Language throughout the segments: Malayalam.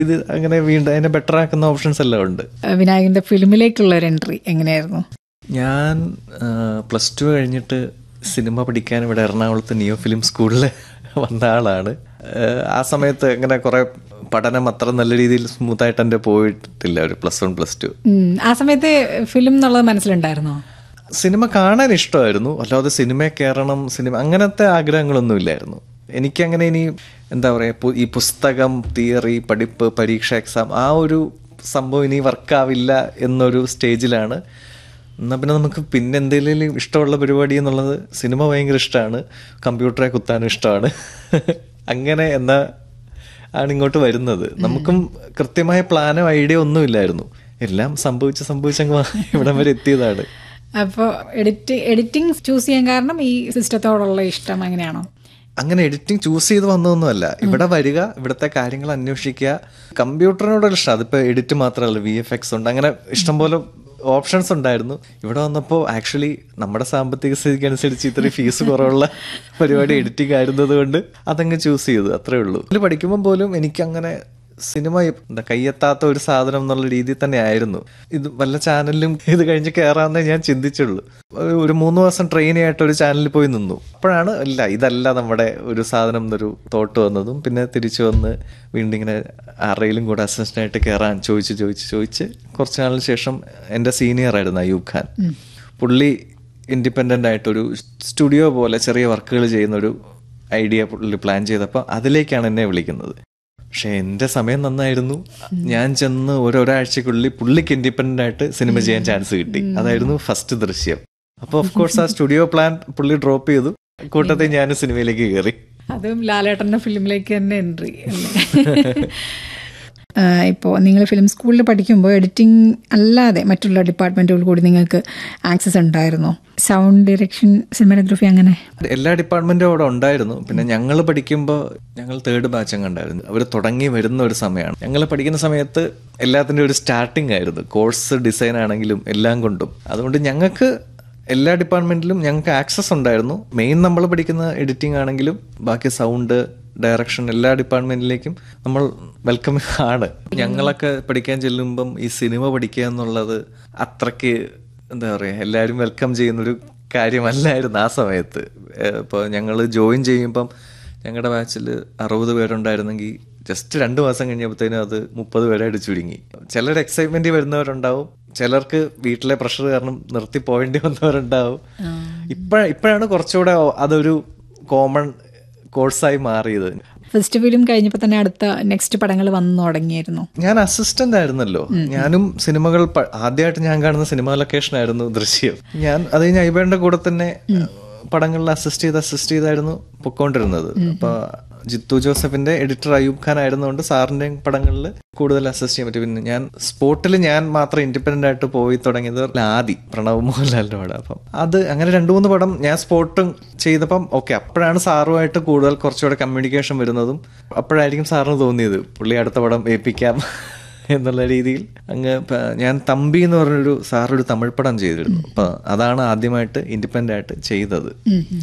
ഇത് അങ്ങനെ വീണ്ടും അതിനെ ബെറ്റർ ആക്കുന്ന ഓപ്ഷൻസ് എല്ലാം ഉണ്ട് ഏഹ് വിനായകന്റെ ഫിലിമിലേക്കുള്ള ഒരു എൻട്രി എങ്ങനെയായിരുന്നു ഞാൻ പ്ലസ് ടു കഴിഞ്ഞിട്ട് സിനിമ പഠിക്കാൻ ഇവിടെ എറണാകുളത്ത് നിയോ ഫിലിം സ്കൂളിൽ വന്ന ആളാണ് ആഹ് ആ സമയത്ത് അങ്ങനെ കുറെ പഠനം അത്ര നല്ല രീതിയിൽ സ്മൂത്തായിട്ട് എൻ്റെ പോയിട്ടില്ല ഒരു പ്ലസ് വൺ പ്ലസ് ടു ഉം. ആ സമയത്ത് ഫിലിം എന്നുള്ളത് മനസ്സിലുണ്ടായിരുന്നോ സിനിമ കാണാൻ ഇഷ്ടമായിരുന്നു അല്ലാതെ സിനിമയിൽ കയറണം സിനിമ അങ്ങനത്തെ ആഗ്രഹങ്ങളൊന്നും ഇല്ലായിരുന്നു എനിക്കങ്ങനെ ഇനി എന്താ പറയുക ഈ പുസ്തകം തിയറി പഠിപ്പ് പരീക്ഷ എക്സാം ആ ഒരു സംഭവം ഇനി വർക്കാവില്ല എന്നൊരു സ്റ്റേജിലാണ് എന്നാൽ പിന്നെ നമുക്ക് പിന്നെ എന്തെങ്കിലും ഇഷ്ടമുള്ള പരിപാടി എന്നുള്ളത് സിനിമ ഭയങ്കര ഇഷ്ടമാണ് കമ്പ്യൂട്ടറെ കുത്താനും ഇഷ്ടമാണ് അങ്ങനെ എന്നാ ആണ് ഇങ്ങോട്ട് വരുന്നത് നമുക്കും കൃത്യമായ പ്ലാനോ ഐഡിയ ഒന്നും ഇല്ലായിരുന്നു എല്ലാം സംഭവിച്ച് സംഭവിച്ചങ്ങ് ഇവിടം വരെ എത്തിയതാണ് അപ്പോൾ എഡിറ്റ് എഡിറ്റിംഗ് ചൂസ് ചെയ്യാൻ കാരണം ഈ സിസ്റ്റത്തോടുള്ള ഇഷ്ടം അങ്ങനെയാണോ അങ്ങനെ എഡിറ്റിംഗ് ചൂസ് ചെയ്ത് വന്നതൊന്നുമല്ല ഇവിടെ വരിക ഇവിടുത്തെ കാര്യങ്ങൾ അന്വേഷിക്കുക കമ്പ്യൂട്ടറിനോടുള്ള ഇഷ്ടം അതിപ്പോ എഡിറ്റ് മാത്രമല്ല വി എഫ് എക്സ് ഉണ്ട് അങ്ങനെ ഇഷ്ടംപോലെ ഓപ്ഷൻസ് ഉണ്ടായിരുന്നു ഇവിടെ വന്നപ്പോൾ ആക്ച്വലി നമ്മുടെ സാമ്പത്തിക സ്ഥിതിക്ക് അനുസരിച്ച് ഇത്രയും ഫീസ് കുറവുള്ള പരിപാടി എഡിറ്റിംഗ് ആയിരുന്നത് കൊണ്ട് അതങ്ങ് ചൂസ് ചെയ്തു അത്രേ ഉള്ളൂ ഇതിൽ പഠിക്കുമ്പോൾ പോലും എനിക്കങ്ങനെ സിനിമ എന്താ കയ്യെത്താത്ത ഒരു സാധനം എന്നുള്ള രീതിയിൽ തന്നെ ആയിരുന്നു ഇത് വല്ല ചാനലിലും ഇത് കഴിഞ്ഞ് കയറാമെന്നേ ഞാൻ ചിന്തിച്ചുള്ളൂ ഒരു- ഒരു മൂന്ന് ദിവസം ട്രെയിനി ആയിട്ട് ഒരു ചാനലിൽ പോയി നിന്നു അപ്പോഴാണ് ഇല്ല ഇതല്ല നമ്മുടെ ഒരു സാധനം എന്നൊരു തോട്ട് വന്നതും പിന്നെ തിരിച്ചു വന്ന് വീണ്ടും ഇങ്ങനെ ആരുടെയിലും കൂടെ അസിസ്റ്റന്റ് ആയിട്ട് കയറാൻ ചോദിച്ച് ചോദിച്ച് ചോദിച്ച് കുറച്ച് നാളിന് ശേഷം എൻ്റെ സീനിയർ ആയിരുന്നു അയൂബ് ഖാൻ പുള്ളി ഇൻഡിപെൻഡൻ്റ് ആയിട്ടൊരു സ്റ്റുഡിയോ പോലെ ചെറിയ വർക്കുകൾ ചെയ്യുന്ന ഒരു ഐഡിയ പുള്ളി പ്ലാൻ ചെയ്തപ്പോൾ അതിലേക്കാണ് എന്നെ വിളിക്കുന്നത് പക്ഷെ എൻ്റെ സമയം നന്നായിരുന്നു ഞാൻ ചെന്ന് ഒരൊരാഴ്ചക്കുള്ളിൽ പുള്ളിക്ക് ഇൻഡിപെൻഡൻ്റ് ആയിട്ട് സിനിമ ചെയ്യാൻ ചാൻസ് കിട്ടി അതായിരുന്നു ഫസ്റ്റ് ദൃശ്യം അപ്പോൾ ഓഫ് കോഴ്സ് ആ സ്റ്റുഡിയോ പ്ലാൻ പുള്ളി ഡ്രോപ്പ് ചെയ്തു കൂട്ടത്തിൽ ഞാൻ സിനിമയിലേക്ക് കയറി അതും ലാലേട്ടൻ്റെ ഫിലിമിലേക്ക് തന്നെ എൻട്രി ഇപ്പോൾ നിങ്ങൾ ഫിലിം സ്കൂളിൽ പഠിക്കുമ്പോൾ എഡിറ്റിംഗ് അല്ലാതെ മറ്റുള്ള ഡിപ്പാർട്ട്മെൻറ്റുകൾ കൂടി നിങ്ങൾക്ക് ആക്സസ് ഉണ്ടായിരുന്നോ സൗണ്ട് ഡയറക്ഷൻ സിനിമാറ്റോഗ്രഫി അങ്ങനെ എല്ലാ ഡിപ്പാർട്ട്മെന്റും അവിടെ ഉണ്ടായിരുന്നു പിന്നെ ഞങ്ങൾ പഠിക്കുമ്പോൾ ഞങ്ങൾ തേർഡ് ബാച്ച് അങ്ങ് ഉണ്ടായിരുന്നു അവർ തുടങ്ങി വരുന്ന ഒരു സമയമാണ് ഞങ്ങൾ പഠിക്കുന്ന സമയത്ത് എല്ലാത്തിൻ്റെ ഒരു സ്റ്റാർട്ടിംഗ് ആയിരുന്നു കോഴ്സ് ഡിസൈൻ ആണെങ്കിലും എല്ലാം കൊണ്ടും അതുകൊണ്ട് ഞങ്ങൾക്ക് എല്ലാ ഡിപ്പാർട്ട്മെന്റിലും ഞങ്ങൾക്ക് ആക്സസ് ഉണ്ടായിരുന്നു മെയിൻ നമ്മൾ പഠിക്കുന്ന എഡിറ്റിംഗ് ആണെങ്കിലും ബാക്കി സൗണ്ട് ഡയറക്ഷൻ എല്ലാ ഡിപ്പാർട്ട്മെന്റിലേക്കും നമ്മൾ വെൽക്കം ആണ് ഞങ്ങളൊക്കെ പഠിക്കാൻ ചെല്ലുമ്പം ഈ സിനിമ പഠിക്കുക എന്നുള്ളത് അത്രയ്ക്ക് എന്താ പറയുക എല്ലാവരും വെൽക്കം ചെയ്യുന്നൊരു കാര്യമല്ലായിരുന്നു ആ സമയത്ത് ഇപ്പോൾ ഞങ്ങൾ ജോയിൻ ചെയ്യുമ്പം ഞങ്ങളുടെ ബാച്ചിൽ അറുപത് പേരുണ്ടായിരുന്നെങ്കിൽ ജസ്റ്റ് രണ്ട് മാസം കഴിഞ്ഞപ്പോഴത്തേനും അത് മുപ്പത് പേരായിട്ട് ചുരുങ്ങി ചിലർ എക്സൈറ്റ്മെന്റ് വരുന്നവരുണ്ടാവും ചിലർക്ക് വീട്ടിലെ പ്രഷർ കാരണം നിർത്തി പോകേണ്ടി വന്നവരുണ്ടാവും ഇപ്പഴ ഇപ്പോഴാണ് കുറച്ചുകൂടെ അതൊരു കോമൺ കോഴ്സായി മാറിയത് ഫസ്റ്റ് ഫിലിം കഴിഞ്ഞപ്പോൾ തന്നെ അടുത്ത നെക്സ്റ്റ് പടങ്ങൾ വന്നു തുടങ്ങിയായിരുന്നു ഞാൻ അസിസ്റ്റന്റ് ആയിരുന്നല്ലോ ഞാനും സിനിമകൾ പ- ആദ്യമായിട്ട് ഞാൻ കാണുന്ന സിനിമ ലൊക്കേഷൻ ആയിരുന്നു ദൃശ്യം ഞാൻ അത് കഴിഞ്ഞ് ഐബേന്റെ കൂടെ തന്നെ പടങ്ങളിൽ അസിസ്റ്റ് ചെയ്ത് അസിസ്റ്റ് ചെയ്തായിരുന്നു പൊക്കോണ്ടിരുന്നത് അപ്പൊ ജിത്തു ജോസഫിന്റെ എഡിറ്റർ അയൂബ് ഖാൻ ആയിരുന്നുകൊണ്ട് സാറിന്റെയും പടങ്ങളിൽ കൂടുതൽ അസിസ്റ്റ് ചെയ്യാൻ പറ്റും പിന്നെ ഞാൻ സ്പോട്ടിൽ ഞാൻ മാത്രം ഇൻഡിപെൻഡന്റ് ആയിട്ട് പോയി തുടങ്ങിയത് ആദി പ്രണവ് മോഹൻലാലിന്റെ പടം അപ്പം അത് അങ്ങനെ രണ്ടു മൂന്ന് പടം ഞാൻ സ്പോട്ടും ചെയ്തപ്പം ഓക്കെ അപ്പോഴാണ് സാറുമായിട്ട് കൂടുതൽ കുറച്ചുകൂടെ കമ്മ്യൂണിക്കേഷൻ വരുന്നതും അപ്പോഴായിരിക്കും സാറിന് തോന്നിയത് പുള്ളി അടുത്ത പടം ഏൽപ്പിക്കാം എന്നുള്ള രീതിയിൽ അങ്ങ് പ- ഞാൻ തമ്പി എന്ന് പറഞ്ഞൊരു സാറൊരു തമിഴ് പടം ചെയ്തിരുന്നു അപ്പൊ അതാണ് ആദ്യമായിട്ട് ഇൻഡിപെൻഡന്റ് ആയിട്ട് ചെയ്തത്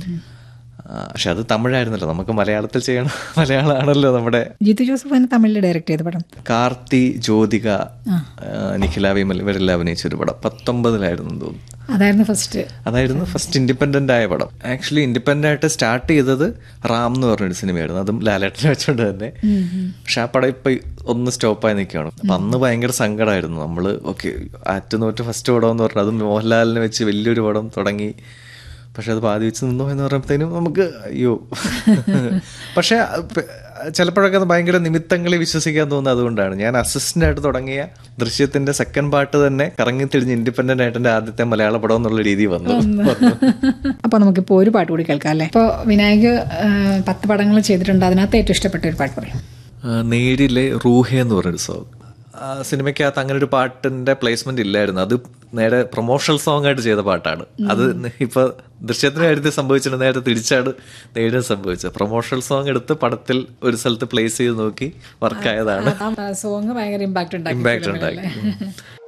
ആ, പക്ഷെ അത് തമിഴായിരുന്നല്ലോ നമുക്ക് മലയാളത്തിൽ ചെയ്യണം മലയാളമാണല്ലോ നമ്മുടെ ജിത്തു ജോസഫ് തന്നെ തമിഴിൽ ഡയറക്റ്റ് ചെയ്ത പടം കാർത്തി ജ്യോതിക ആ, നിഖില വിമൽ ഇവരെല്ലാം അഭിനയിച്ച ഒരു പടം പത്തൊമ്പതിലായിരുന്നു എന്ന് തോന്നുന്നു അതായിരുന്നു ഫസ്റ്റ് അതായിരുന്നു ഫസ്റ്റ് ഇൻഡിപെൻഡന്റ് ആയ പടം ആക്ച്വലി ഇൻഡിപെൻഡന്റ് ആയിട്ട് സ്റ്റാർട്ട് ചെയ്തത് റാം എന്ന് പറഞ്ഞൊരു സിനിമയായിരുന്നു അതും ലാലേട്ടനെ വെച്ചോണ്ട് തന്നെ പക്ഷെ ആ പടം ഇപ്പൊ ഒന്ന് സ്റ്റോപ്പായി നിൽക്കുകയാണ് അപ്പൊ അന്ന് ഭയങ്കര സങ്കടമായിരുന്നു നമ്മള് ഓക്കെ ആറ്റുനോറ്റ് ഫസ്റ്റ് പടം എന്ന് പറഞ്ഞത് അതും മോഹൻലാലിനെ വെച്ച് വലിയൊരു പടം തുടങ്ങി പക്ഷെ അത് പാതി വെച്ച് നിന്നോ എന്ന് പറയുമ്പോഴത്തേനും നമുക്ക് അയ്യോ പക്ഷെ പ- ചിലപ്പോഴൊക്കെ അത് ഭയങ്കര നിമിത്തങ്ങളിൽ വിശ്വസിക്കാൻ തോന്നുന്നത് അതുകൊണ്ടാണ് ഞാൻ അസിസ്റ്റന്റ് ആയിട്ട് തുടങ്ങിയ ദൃശ്യത്തിന്റെ സെക്കൻഡ് പാർട്ട് തന്നെ കറങ്ങി തിരിഞ്ഞ് ഇൻഡിപെൻഡന്റ് ആയിട്ട് എന്റെ ആദ്യത്തെ മലയാള പടം എന്നുള്ള രീതി വന്നു വന്നു. അപ്പോൾ നമുക്കിപ്പോൾ ഒരു പാട്ട് കൂടി കേൾക്കാം അല്ലേ ഇപ്പോൾ വിനായക് ആ, പത്ത് പടങ്ങൾ ചെയ്തിട്ടുണ്ട് അതിനകത്ത് ഏറ്റവും ഇഷ്ടപ്പെട്ട ഒരു പാട്ട് പറയും ആ, നേരിലെ റൂഹ എന്ന് പറഞ്ഞൊരു സോങ് ആ സിനിമയ്ക്കകത്ത് അങ്ങനെ ഒരു പാട്ടിന്റെ പ്ലേസ്മെന്റ് ഇല്ലായിരുന്നു അത് നേരെ പ്രൊമോഷണൽ സോങ് ആയിട്ട് ചെയ്ത പാട്ടാണ് അത് ഇപ്പൊ ദൃശ്യത്തിന് കാര്യത്തിൽ സംഭവിച്ചിട്ട് നേരെ തിരിച്ചാണ് നേരിടും സംഭവിച്ചത് പ്രൊമോഷണൽ സോങ് എടുത്ത് പടത്തിൽ ഒരു സ്ഥലത്ത് പ്ലേസ് ചെയ്ത് നോക്കി വർക്കായതാണ് സോങ് ഭയങ്കര ഇമ്പാക്ട് ഉണ്ടാക്കി ഇമ്പാക്ട് ഉണ്ടാക്കി